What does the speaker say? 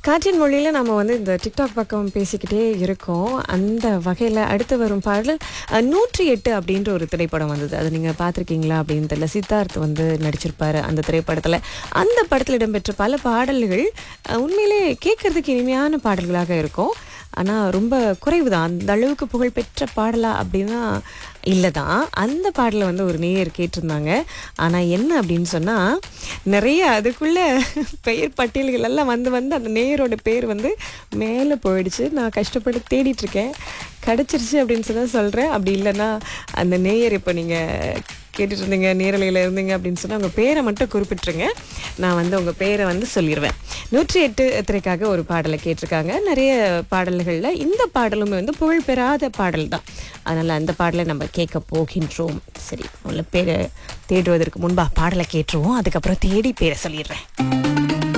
காற்றின் மொழியில் நம்ம வந்து இந்த டிக்டாக் பக்கம் பேசிக்கிட்டே இருக்கோம் அந்த வகையில் அடுத்து வரும் பாடல் அஹ், நூற்றி எட்டு அப்படின்ற ஒரு திரைப்படம் வந்தது அது நீங்கள் பார்த்துருக்கீங்களா அப்படின்னு தெரியல சித்தார்த் வந்து நடிச்சிருப்பாரு அந்த திரைப்படத்தில் அந்த படத்தில் இடம்பெற்ற பல பாடல்கள் அஹ், உண்மையிலே கேட்கறதுக்கு இனிமையான பாடல்களாக இருக்கும் ஆனால் ரொம்ப குறைவு தான் அந்த அளவுக்கு புகழ்பெற்ற பாடலா அப்படின்னா இல்லை தான் அந்த பாடலை வந்து ஒரு நேயர் கேட்டிருந்தாங்க ஆனால் என்ன அப்படின்னு சொன்னால் நிறைய அதுக்குள்ளே பெயர் பட்டியல்கள் எல்லாம் வந்து வந்து அந்த நேயரோட பேர் வந்து மேலே போயிடுச்சு நான் கஷ்டப்பட்டு தேடிட்டு இருக்கேன் கிடச்சிருச்சு அப்படின்னு சொல்லி தான் சொல்கிறேன் அப்படி இல்லைன்னா அந்த நேயர் இப்போ நீங்கள் கேட்டுட்டு இருந்தீங்க நேரலையில் இருந்தீங்க அப்படின்னு சொன்னால் உங்கள் பேரை மட்டும் குறிப்பிட்ருங்க நான் வந்து உங்கள் பேரை வந்து சொல்லிடுவேன் நூற்றி எட்டு திரைக்காக ஒரு பாடலை கேட்டிருக்காங்க நிறைய பாடல்களில் இந்த பாடலுமே வந்து புகழ் பெறாத பாடல் தான் அதனால் அந்த பாடலை நம்ம கேட்க போகின்றோம் சரி உள்ள பேரை தேடுவதற்கு முன்பா பாடலை கேட்டுருவோம் அதுக்கப்புறம் தேடி பேரை சொல்லிடுறேன்